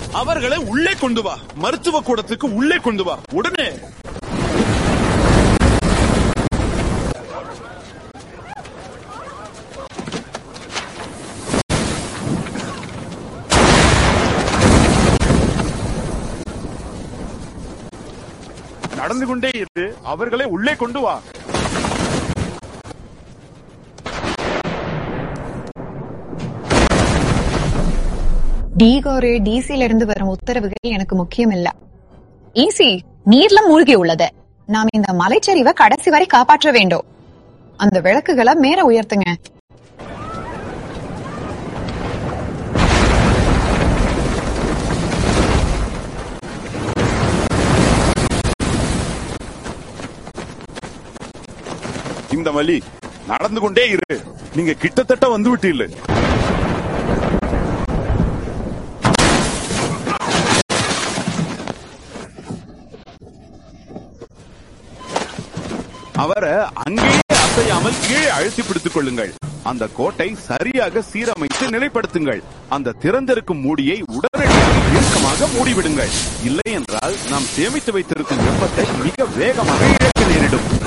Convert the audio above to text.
அவர்களை உள்ளே கொண்டு வா மருத்துவ கூடத்துக்கு உள்ளே கொண்டு வா உடனே நடந்து கொண்டே இரு அவர்களை உள்ளே கொண்டு வா டீகோரு டிசில இருந்து வரும் உத்தரவுகள் எனக்கு முக்கியம் இல்ல ஈசி நீர்ல மூழ்கி உள்ளது நாம் இந்த மலைச்சரிவை கடைசி வரை காப்பாற்ற வேண்டும் அந்த விளக்குகளை மேல உயர்த்துங்க இந்த வழி நடந்து கொண்டே இரு நீங்க கிட்டத்தட்ட வந்து விட்டீர்கள் அவரை அங்கேயே அசையாமல் கீழே அழுத்தி பிடித்துக் கொள்ளுங்கள் அந்த கோட்டை சரியாக சீரமைத்து நிலைப்படுத்துங்கள் அந்த திறந்திருக்கும் மூடியை உடனடியாக இறுக்கமாக மூடிவிடுங்கள் இல்லை என்றால் நாம் சேமித்து வைத்திருக்கும் வெப்பத்தை மிக வேகமாக இழக்க நேரிடும்